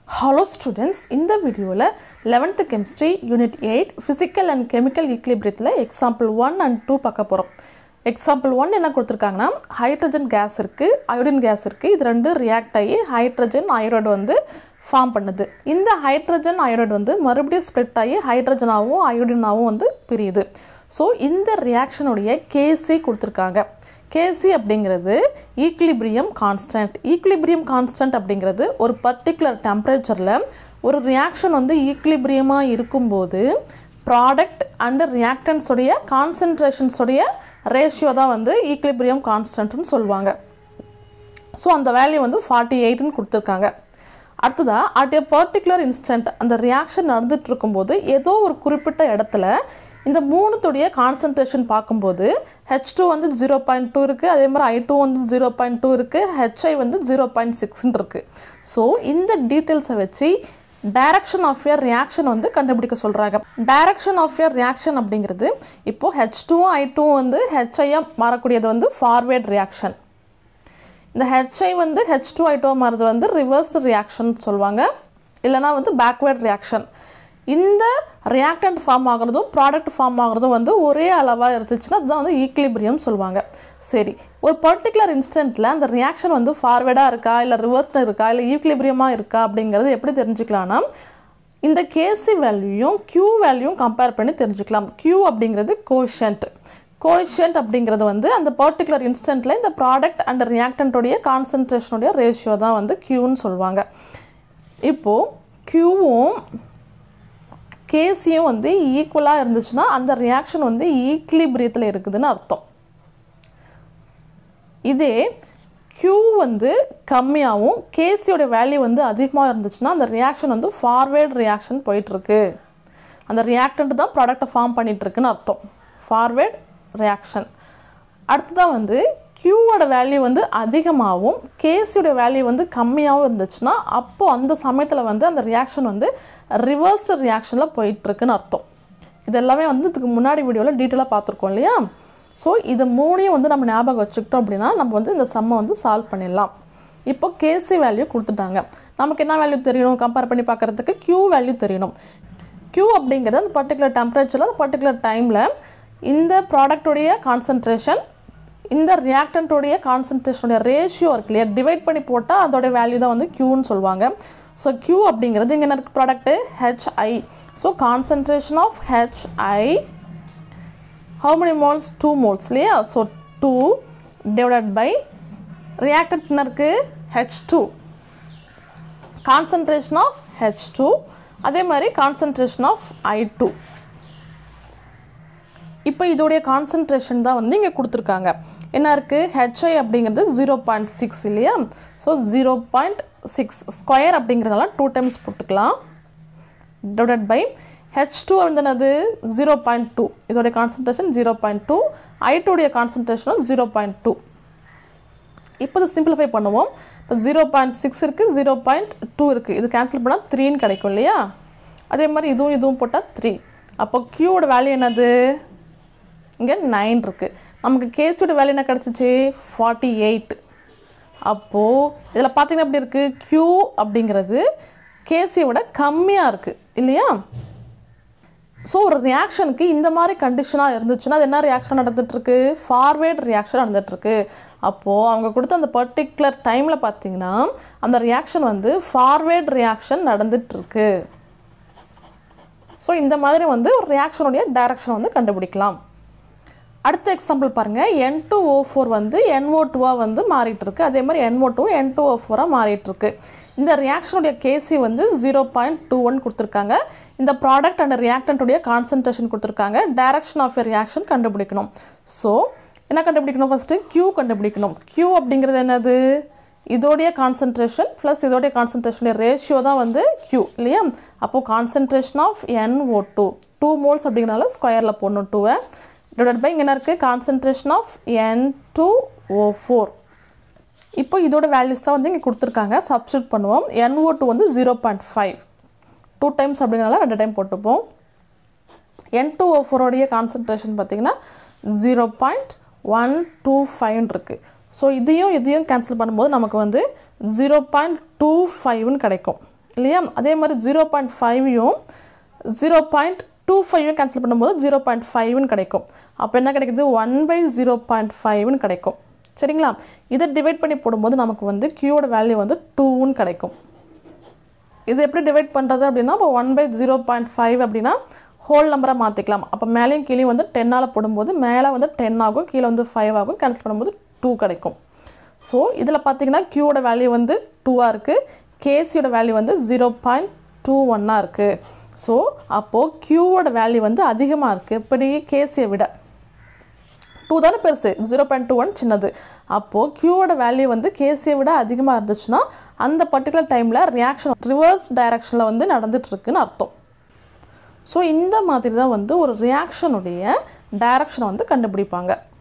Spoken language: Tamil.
ஹலோ ஸ்டூடெண்ட்ஸ் இந்த வீடியோவில் eleventh chemistry unit eight physical and chemical ஈக்லிபிரியத்தில் எக்ஸாம்பிள் ஒன் அண்ட் டூ பார்க்க போகிறோம் எக்ஸாம்பிள் ஒன் என்ன கொடுத்துருக்காங்கன்னா ஹைட்ரஜன் கேஸ் இருக்குது அயோடின் கேஸ் இருக்குது இது ரெண்டு ரியாக்ட் ஆகி ஹைட்ரஜன் அயோடைடு வந்து ஃபார்ம் பண்ணுது இந்த ஹைட்ரஜன் அயோடைடு வந்து மறுபடியும் ஸ்ப்ளிட் ஆகி ஹைட்ரஜனாகவும் அயோடினாகவும் வந்து பிரியுது ஸோ இந்த ரியாக்ஷனுடைய கேசி கொடுத்துருக்காங்க கேசி அப்படிங்கிறது ஈக்லிபிரியம் கான்ஸ்டன்ட் ஈக்லிபிரியம் கான்ஸ்டன்ட் அப்படிங்கிறது ஒரு பர்டிகுலர் டெம்பரேச்சரில் ஒரு ரியாக்ஷன் வந்து ஈக்லிபிரியமாக இருக்கும்போது ப்ராடக்ட் அண்டு ரியாக்டன்ஸுடைய கான்சன்ட்ரேஷன்ஸுடைய ரேஷியோ தான் வந்து ஈக்லிபிரியம் கான்ஸ்டன்ட்னு சொல்லுவாங்க ஸோ அந்த வேல்யூ வந்து ஃபார்ட்டி எயிட்னு கொடுத்துருக்காங்க அடுத்ததாக அட் எ பர்டிகுலர் இன்ஸ்டன்ட் அந்த ரியாக்ஷன் நடந்துட்டு இருக்கும்போது ஏதோ ஒரு குறிப்பிட்ட இடத்துல இந்த மூணுத்துடைய கான்சன்ட்ரேஷன் பார்க்கும்போது ஹெச் டூ வந்து ஜீரோ பாயிண்ட் டூ இருக்குது அதே மாதிரி ஐ டூ வந்து ஜீரோ பாயிண்ட் டூ இருக்குது ஹெச்ஐ வந்து ஜீரோ பாயிண்ட் சிக்ஸ்ன்னு இருக்குது ஸோ இந்த டீட்டெயில்ஸை வச்சு டைரக்ஷன் ஆஃப் யர் ரியாக்ஷன் வந்து கண்டுபிடிக்க சொல்கிறாங்க டைரக்ஷன் ஆஃப் யர் ரியாக்ஷன் அப்படிங்கிறது இப்போது ஹெச் டூ ஐ டூ வந்து ஹெச்ஐயாக மாறக்கூடியது வந்து ஃபார்வேர்ட் ரியாக்ஷன் இந்த ஹெச்ஐ வந்து ஹெச் டூ ஐ டூ மாறுறது வந்து ரிவர்ஸ்டு ரியாக்ஷன் சொல்லுவாங்க இல்லைனா வந்து பேக்வேர்ட் ரியாக்ஷன் இந்த ரியாக்டன்ட் ஃபார்ம் ஆகிறதும் ப்ராடக்ட் ஃபார்ம் ஆகிறதும் வந்து ஒரே அளவாக இருந்துச்சுன்னா அதுதான் வந்து ஈக்லிபிரியம் சொல்லுவாங்க சரி ஒரு பர்டிகுலர் இன்ஸ்டன்ட்டில் அந்த ரியாக்ஷன் வந்து ஃபார்வேர்டாக இருக்கா இல்லை ரிவர்ஸ்டாக இருக்கா இல்லை ஈக்லிபிரியமாக இருக்கா அப்படிங்கிறது எப்படி தெரிஞ்சுக்கலாம்னா இந்த கேசி வேல்யூயும் க்யூ வேல்யூயும் கம்பேர் பண்ணி தெரிஞ்சுக்கலாம் க்யூ அப்படிங்கிறது கோஷன்ட் கோஷன்ட் அப்படிங்கிறது வந்து அந்த பர்டிகுலர் இன்ஸ்டன்ட்டில் இந்த ப்ராடக்ட் அண்ட் ரியாக்டன்ட்டுடைய கான்சன்ட்ரேஷனுடைய ரேஷியோ தான் வந்து க்யூன்னு சொல்லுவாங்க இப்போது க்யூவும் கேசியும் வந்து ஈக்குவலாக இருந்துச்சுன்னா அந்த ரியாக்ஷன் வந்து ஈக்லிபிரியத்தில் இருக்குதுன்னு அர்த்தம் இதே க்யூ வந்து கம்மியாகவும் கேசியோட வேல்யூ வந்து அதிகமாக இருந்துச்சுன்னா அந்த ரியாக்ஷன் வந்து ஃபார்வேர்ட் ரியாக்ஷன் போயிட்டுருக்கு அந்த ரியாக்டன்ட் தான் ப்ராடக்டை ஃபார்ம் பண்ணிகிட்ருக்குன்னு அர்த்தம் ஃபார்வேர்ட் ரியாக்ஷன் அடுத்ததான் வந்து க்யூவோட வேல்யூ வந்து அதிகமாகவும் கேசியோட வேல்யூ வந்து கம்மியாகவும் இருந்துச்சுன்னா அப்போது அந்த சமயத்தில் வந்து அந்த ரியாக்ஷன் வந்து ரிவர்ஸ்டு ரியாக்ஷனில் போயிட்டுருக்குன்னு அர்த்தம் இது எல்லாமே வந்து இதுக்கு முன்னாடி வீடியோவில் டீட்டெயிலாக பார்த்துருக்கோம் இல்லையா ஸோ இது மூணையும் வந்து நம்ம ஞாபகம் வச்சுக்கிட்டோம் அப்படின்னா நம்ம வந்து இந்த சம்மை வந்து சால்வ் பண்ணிடலாம் இப்போ கேசி வேல்யூ கொடுத்துட்டாங்க நமக்கு என்ன வேல்யூ தெரியணும் கம்பேர் பண்ணி பார்க்குறதுக்கு க்யூ வேல்யூ தெரியணும் க்யூ அப்படிங்கிறது அந்த பர்டிகுலர் டெம்பரேச்சரில் அந்த பர்டிகுலர் டைமில் இந்த ப்ராடக்டுடைய கான்சன்ட்ரேஷன் இந்த ரியாக்டன்ட்டுடைய கான்சன்ட்ரேஷனுடைய ரேஷியோ இருக்கு இல்லையா டிவைட் பண்ணி போட்டால் அதோடைய வேல்யூ தான் வந்து க்யூன்னு சொல்லுவாங்க ஸோ க்யூ அப்படிங்கிறது இங்கே என்ன இருக்குது product HI so concentration of HI how many moles two moles இல்லையா so two divided by reactant என்ன இருக்குது H two concentration of H two அதே மாதிரி கான்சன்ட்ரேஷன் ஆஃப் ஐ டூ இப்போ இதோடைய கான்சன்ட்ரேஷன் தான் வந்து இங்கே கொடுத்துருக்காங்க என்ன இருக்குது ஹெச்ஐ அப்படிங்கிறது ஜீரோ பாயிண்ட் சிக்ஸ் இல்லையா so zero point six square அப்படிங்கிறதால டூ டைம்ஸ் போட்டுக்கலாம் டிவைடட் பை ஹெச் டூ அப்படின்னது ஜீரோ பாயிண்ட் டூ இதோடைய concentration zero point two I டூடைய கான்சன்ட்ரேஷனும் ஜீரோ பாயிண்ட் டூ இப்போ இதை சிம்பிளிஃபை பண்ணுவோம் இப்போ ஜீரோ பாயிண்ட் சிக்ஸ் இருக்குது ஜீரோ பாயிண்ட் டூ இருக்குது இது கேன்சல் பண்ணால் த்ரீன்னு கிடைக்கும் இல்லையா அதே மாதிரி இதுவும் இதுவும் போட்டால் த்ரீ அப்போ க்யூவோட வேல்யூ என்னது இங்கே நைன் இருக்குது நமக்கு கேசியோட வேல்யூ என்ன கிடச்சிச்சு ஃபார்ட்டி எயிட் அப்போது இதில் பார்த்தீங்கன்னா எப்படி இருக்குது க்யூ அப்படிங்கிறது கேசியோட கம்மியாக இருக்குது இல்லையா ஸோ ஒரு ரியாக்ஷனுக்கு இந்த மாதிரி கண்டிஷனாக இருந்துச்சுன்னா அது என்ன ரியாக்ஷன் நடந்துகிட்ருக்கு ஃபார்வேர்ட் ரியாக்ஷன் நடந்துகிட்ருக்கு அப்போது அவங்க கொடுத்த அந்த பர்டிகுலர் டைமில் பார்த்தீங்கன்னா அந்த ரியாக்ஷன் வந்து ஃபார்வேர்ட் ரியாக்ஷன் நடந்துகிட்ருக்கு ஸோ இந்த மாதிரி வந்து ஒரு ரியாக்ஷனுடைய டைரக்ஷன் வந்து கண்டுபிடிக்கலாம் அடுத்த எக்ஸாம்பிள் பாருங்கள் என் டூ ஓ ஃபோர் வந்து என்ஓ டூவாக வந்து மாறிட்டு இருக்கு அதே மாதிரி NO two N two O ஃபோராக மாறிட்டு இருக்கு இந்த ரியாக்ஷனுடைய கேசி வந்து ஜீரோ பாயிண்ட் டூ ஒன் கொடுத்துருக்காங்க இந்த ப்ராடக்ட் அண்ட் ரியாக்டன்ட்டுடைய கான்சன்ட்ரேஷன் கொடுத்துருக்காங்க டைரக்ஷன் ஆஃப் எ ரியாக்ஷன் கண்டுபிடிக்கணும் ஸோ என்ன கண்டுபிடிக்கணும் ஃபஸ்ட்டு க்யூ கண்டுபிடிக்கணும் க்யூ அப்படிங்கிறது என்னது இதோடைய கான்சன்ட்ரேஷன் ப்ளஸ் இதோடைய கான்சன்ட்ரேஷனுடைய ரேஷியோ தான் வந்து க்யூ இல்லையா அப்போது concentration of NO two two moles அப்படிங்கிறனால ஸ்கொயரில் போடணும் டூவை டிவைட் பை இங்கே என்ன இருக்குது concentration of N two O four இப்போ இதோட வேல்யூஸ் தான் வந்து இங்கே கொடுத்துருக்காங்க சப்ஸ்டியூட் பண்ணுவோம் என்ஓ டூ வந்து zero point five two times அப்படிங்கிறனால ரெண்டு டைம் போட்டுப்போம் என் டூ ஓ ஃபோரோடைய கான்சன்ட்ரேஷன் பார்த்திங்கன்னா ஜீரோ பாயிண்ட் ஒன் டூ ஃபைவ்னு இருக்குது ஸோ இதையும் இதையும் கேன்சல் பண்ணும்போது நமக்கு வந்து ஜீரோ பாயிண்ட் டூ ஃபைவ்னு கிடைக்கும் இல்லையா அதே மாதிரி ஜீரோ பாயிண்ட் ஃபைவையும் ஜீரோ பாயிண்ட் டூ ஃபைவையும் கேன்சல் பண்ணும்போது ஜீரோ பாயிண்ட் ஃபைவ்னு கிடைக்கும் அப்போ என்ன கிடைக்குது ஒன் பை ஜீரோ பாயிண்ட் ஃபைவ்னு கிடைக்கும் சரிங்களா இதை டிவைட் பண்ணி போடும்போது நமக்கு வந்து கியூவோட வேல்யூ வந்து டூன்னு கிடைக்கும் இது எப்படி டிவைட் பண்ணுறது அப்படின்னா இப்போ one by zero point five அப்படின்னா ஹோல் நம்பரை மாற்றிக்கலாம் அப்போ மேலேயும் கீழே வந்து டென்னால் போடும்போது மேலே வந்து டென் ஆகும் கீழே வந்து ஃபைவ் ஆகும் கேன்சல் பண்ணும்போது டூ கிடைக்கும் ஸோ இதில் பார்த்தீங்கன்னா கியூவோட வேல்யூ வந்து டூவாக இருக்குது கேசியோட வேல்யூ வந்து ஜீரோ பாயிண்ட் டூ ஒன்னாக இருக்குது ஸோ அப்போது கியூவோட வேல்யூ வந்து அதிகமாக இருக்குது இப்படி கேசியை விட டூ தானே பெருசு ஜீரோ பாயிண்ட் டூ ஒன் சின்னது அப்போது கியூவோட வேல்யூ வந்து கேசியை விட அதிகமாக இருந்துச்சுன்னா அந்த பர்டிகுலர் டைமில் ரியாக்ஷன் ரிவர்ஸ் டைரக்ஷனில் வந்து நடந்துகிட்ருக்குன்னு அர்த்தம் ஸோ இந்த மாதிரி தான் வந்து ஒரு ரியாக்ஷனுடைய டைரக்ஷனை வந்து கண்டுபிடிப்பாங்க